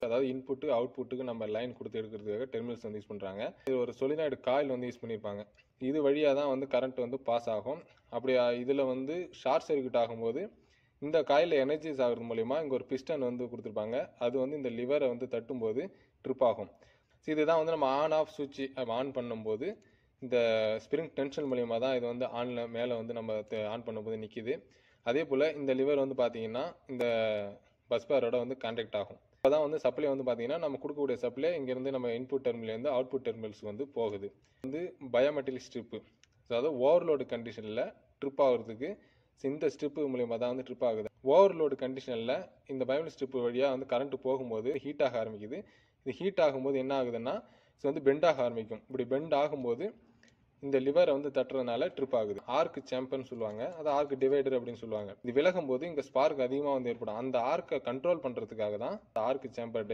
அதாவது இன்புட்டு அவுட்புட்டுக்கு நம்ம லைன் கொடுத்து எடுக்கிறதுக்காக டெர்மினல்ஸ் வந்து யூஸ் பண்ணுறாங்க இது ஒரு சொலினாய்டு காயில் வந்து யூஸ் பண்ணியிருப்பாங்க இது வழியாக தான் வந்து கரண்ட் வந்து பாஸ் ஆகும் அப்படி இதில் வந்து ஷார்ட் சர்க்யூட் ஆகும்போது இந்த காயில் எனர்ஜிஸ் ஆகிறது மூலிமா இங்கே ஒரு பிஸ்டன் வந்து கொடுத்துருப்பாங்க அது வந்து இந்த லிவரை வந்து தட்டும்போது ட்ரிப் ஆகும் ஸோ இதுதான் வந்து நம்ம ஆன் ஆஃப் சுவிட்ச் ஆன் பண்ணும்போது இந்த ஸ்ப்ரிங் டென்ஷன் மூலியமாக தான் இது வந்து ஆனில் மேலே வந்து நம்ம ஆன் பண்ணும்போது நிற்கிது அதே போல் இந்த லிவர் வந்து பார்த்தீங்கன்னா இந்த பஸ் பேரோட வந்து கான்டாக்ட் ஆகும் இப்போ தான் வந்து சப்ளை வந்து பார்த்தீங்கன்னா நம்ம கொடுக்கக்கூடிய சப்ளை இங்கேருந்து நம்ம இன்புட் டெர்மினலேருந்து அவுட்புட் டெர்மினல்ஸ் வந்து போகுது வந்து பயோமெட்ரிக் ஸ்ட்ரிப்பு அதாவது ஓவர்லோடு கண்டிஷனில் ட்ரிப் ஆகிறதுக்கு இந்த ஸ்ட்ரிப்பு மூலியமாக தான் வந்து ட்ரிப் ஆகுது ஓவர்லோடு கண்டிஷனில் இந்த பயோமெட்ரிக் ஸ்ட்ரிப்பு வழியாக வந்து கரண்ட் போகும்போது ஹீட் ஆக ஆரம்பிக்குது இது ஹீட் ஆகும்போது என்ன ஆகுதுன்னா இது வந்து பெண்ட் ஆக ஆரம்பிக்கும் இப்படி பெண்ட் ஆகும்போது இந்த லிவரை வந்து தட்டுறதுனால ட்ரிப் ஆகுது ஆர்க் சேம்பர்னு சொல்லுவாங்க அது ஆர்க் டிவைடர் அப்படின்னு சொல்லுவாங்க இது விலகும் போது இங்கே ஸ்பார்க் அதிகமாக வந்து ஏற்படும் அந்த ஆர்க்கை கண்ட்ரோல் பண்ணுறதுக்காக தான் ஆர்க் சேம்பர்